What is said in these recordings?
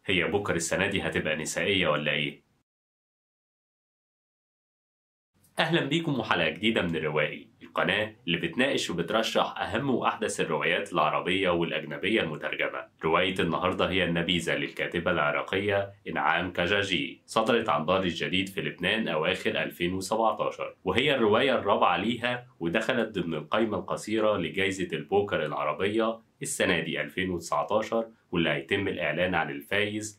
هي بكر السنة دي هتبقى نسائية ولا إيه؟ أهلا بيكم وحلقة جديدة من الروائي القناة اللي بتناقش وبترشح أهم وأحدث الروايات العربية والأجنبية المترجمة رواية النهاردة هي النبيذة للكاتبة العراقية إنعام كجاجي صدرت عن دار الجديد في لبنان أواخر 2017 وهي الرواية الرابعة ليها ودخلت ضمن القائمة القصيرة لجائزة البوكر العربية السنة دي 2019 واللي هيتم الإعلان عن الفايز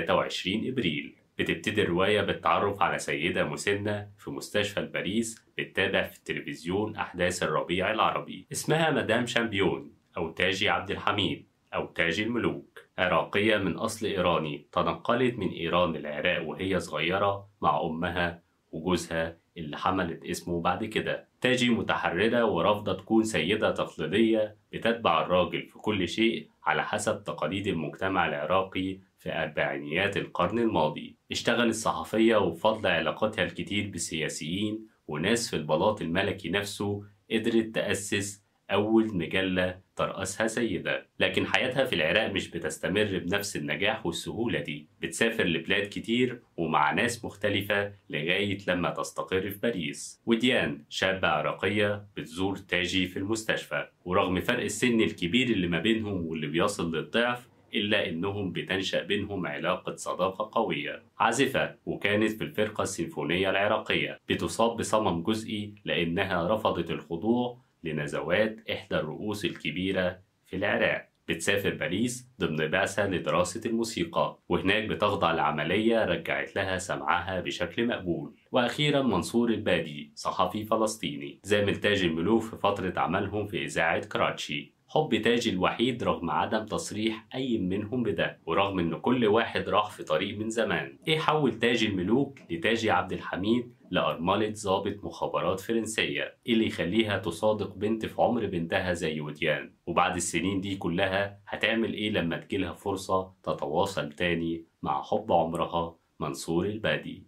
23 إبريل بتبتدي الرواية بالتعرف على سيدة مسنة في مستشفى باريس بتتابع في التلفزيون أحداث الربيع العربي اسمها مدام شامبيون أو تاجي عبد الحميد أو تاج الملوك عراقية من أصل إيراني تنقلت من إيران للعراق وهي صغيرة مع أمها وجوزها اللي حملت اسمه بعد كده تاجي متحررة ورافضة تكون سيدة تقليدية بتتبع الراجل في كل شيء على حسب تقاليد المجتمع العراقي في أربعينيات القرن الماضي اشتغلت صحفية وبفضل علاقاتها الكتير بالسياسيين وناس في البلاط الملكي نفسه قدرت تأسس أول مجلة ترأسها سيدة لكن حياتها في العراق مش بتستمر بنفس النجاح والسهولة دي بتسافر لبلاد كتير ومع ناس مختلفة لغاية لما تستقر في باريس وديان شابة عراقية بتزور تاجي في المستشفى ورغم فرق السن الكبير اللي ما بينهم واللي بيصل للضعف إلا إنهم بتنشأ بينهم علاقة صداقة قوية عازفة وكانت في الفرقة السيمفونية العراقية بتصاب بصمم جزئي لأنها رفضت الخضوع لنزوات إحدى الرؤوس الكبيرة في العراق بتسافر باريس ضمن بعثة لدراسة الموسيقى وهناك بتخضع لعملية رجعت لها سمعها بشكل مقبول وأخيرا منصور البادي صحفي فلسطيني زامل تاج الملوك في فترة عملهم في إذاعة كراتشي حب تاج الوحيد رغم عدم تصريح أي منهم بده ورغم إن كل واحد راح في طريق من زمان إيه حول تاج الملوك لتاج عبد الحميد لأرملة ضابط مخابرات فرنسية إيه اللي يخليها تصادق بنت في عمر بنتها زي وديان وبعد السنين دي كلها هتعمل إيه لما تجيلها فرصة تتواصل تاني مع حب عمرها منصور البادي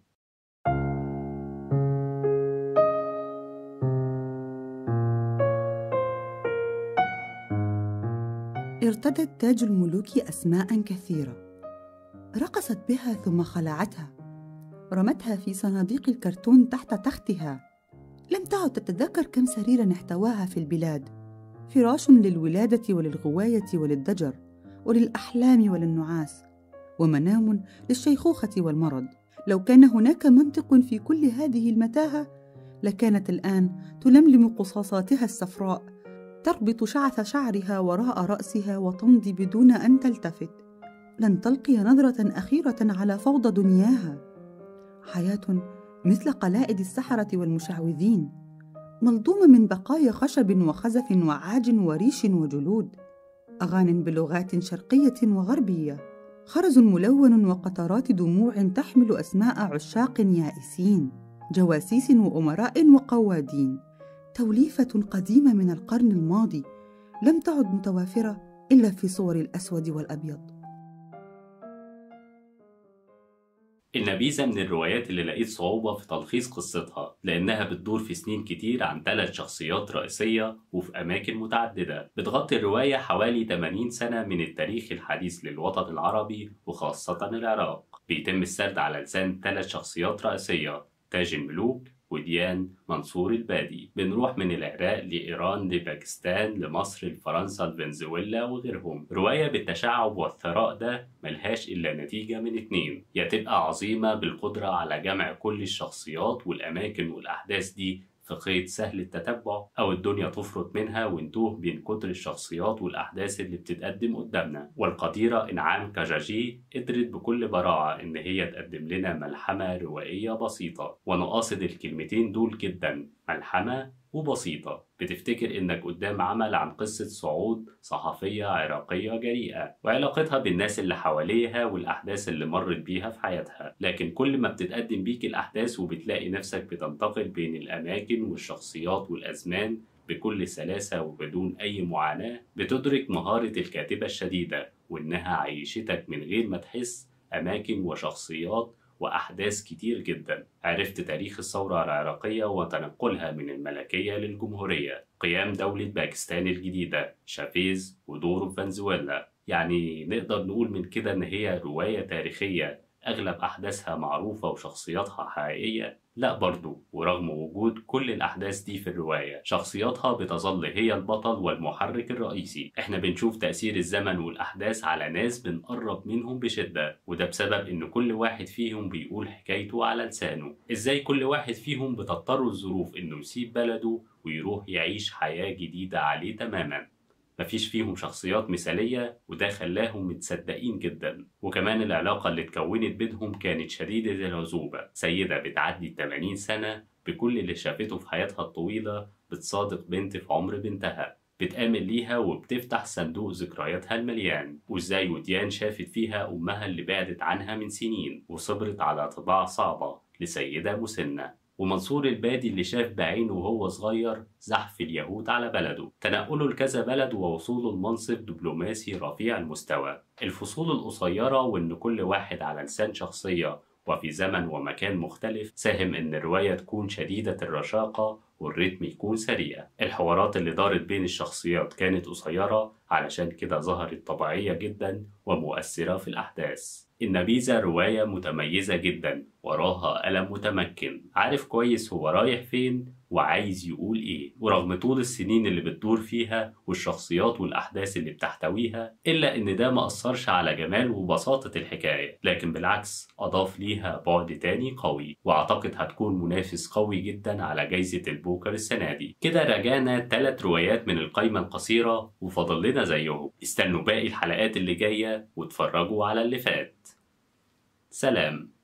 ارتدت تاج الملوك أسماء كثيرة رقصت بها ثم خلعتها رمتها في صناديق الكرتون تحت تختها لم تعد تتذكر كم سريرا احتواها في البلاد فراش للولادة وللغواية وللضجر وللأحلام وللنعاس ومنام للشيخوخة والمرض لو كان هناك منطق في كل هذه المتاهة لكانت الآن تلملم قصاصاتها الصفراء تربط شعث شعرها وراء رأسها وتمضي بدون أن تلتفت لن تلقي نظرة أخيرة على فوضى دنياها حياة مثل قلائد السحرة والمشعوذين ملضومة من بقايا خشب وخزف وعاج وريش وجلود أغان بلغات شرقية وغربية خرز ملون وقطرات دموع تحمل أسماء عشاق يائسين جواسيس وأمراء وقوادين توليفة قديمة من القرن الماضي لم تعد متوافرة إلا في صور الأسود والأبيض النبيذة من الروايات اللي لقيت صعوبة في تلخيص قصتها لأنها بتدور في سنين كتير عن ثلاث شخصيات رئيسية وفي أماكن متعددة بتغطي الرواية حوالي 80 سنة من التاريخ الحديث للوطن العربي وخاصة العراق بيتم السرد على لسان ثلاث شخصيات رئيسية تاج الملوك وديان منصور البادي بنروح من العراق لإيران لباكستان لمصر لفرنسا لفنزويلا وغيرهم رواية بالتشعب والثراء ده ملهاش إلا نتيجة من اتنين يا تبقى عظيمة بالقدرة على جمع كل الشخصيات والأماكن والأحداث دي في قيد سهل التتبع أو الدنيا تفرط منها ونتوه بين كتر الشخصيات والأحداث اللي بتتقدم قدامنا والقديرة إنعام كجاجي قدرت بكل براعة إن هي تقدم لنا ملحمة روائية بسيطة وأنا قاصد الكلمتين دول جدا ملحمة وبسيطة بتفتكر إنك قدام عمل عن قصة صعود صحفية عراقية جريئة وعلاقتها بالناس اللي حواليها والأحداث اللي مرت بيها في حياتها لكن كل ما بتتقدم بيك الأحداث وبتلاقي نفسك بتنتقل بين الأماكن والشخصيات والأزمان بكل سلاسة وبدون أي معاناة بتدرك مهارة الكاتبة الشديدة وإنها عيشتك من غير ما تحس أماكن وشخصيات وأحداث كتير جدا عرفت تاريخ الثورة العراقية وتنقلها من الملكية للجمهورية قيام دولة باكستان الجديدة شافيز ودوره في فنزويلا يعني نقدر نقول من كده إن هي رواية تاريخية أغلب أحداثها معروفة وشخصياتها حقيقية لا برضو ورغم وجود كل الأحداث دي في الرواية شخصياتها بتظل هي البطل والمحرك الرئيسي احنا بنشوف تأثير الزمن والأحداث على ناس بنقرب منهم بشدة وده بسبب إن كل واحد فيهم بيقول حكايته على لسانه ازاي كل واحد فيهم بتضطر الظروف إنه يسيب بلده ويروح يعيش حياة جديدة عليه تماما مفيش فيهم شخصيات مثالية وده خلاهم متصدقين جدا وكمان العلاقة اللي اتكونت بينهم كانت شديدة العزوبة سيدة بتعدي 80 سنة بكل اللي شافته في حياتها الطويلة بتصادق بنت في عمر بنتها بتآمن ليها وبتفتح صندوق ذكرياتها المليان وازاي وديان شافت فيها أمها اللي بعدت عنها من سنين وصبرت على طباع صعبة لسيدة مسنة ومنصور البادي اللي شاف بعينه وهو صغير زحف اليهود على بلده تنقله لكذا بلد ووصوله لمنصب دبلوماسي رفيع المستوى الفصول القصيرة وإن كل واحد على لسان شخصية وفي زمن ومكان مختلف ساهم إن الرواية تكون شديدة الرشاقة والريتم يكون سريع الحوارات اللي دارت بين الشخصيات كانت قصيرة علشان كده ظهرت طبيعية جدا ومؤثرة في الأحداث النبيذة رواية متميزة جدا وراها قلم متمكن عارف كويس هو رايح فين وعايز يقول ايه ورغم طول السنين اللي بتدور فيها والشخصيات والأحداث اللي بتحتويها إلا إن ده ما أثرش على جمال وبساطة الحكاية لكن بالعكس أضاف ليها بعد تاني قوي وأعتقد هتكون منافس قوي جدا على جايزة البوكر السنة دي كده راجعنا تلات روايات من القايمة القصيرة وفاضل لنا زيهم استنوا باقي الحلقات اللي جاية واتفرجوا على اللي فات سلام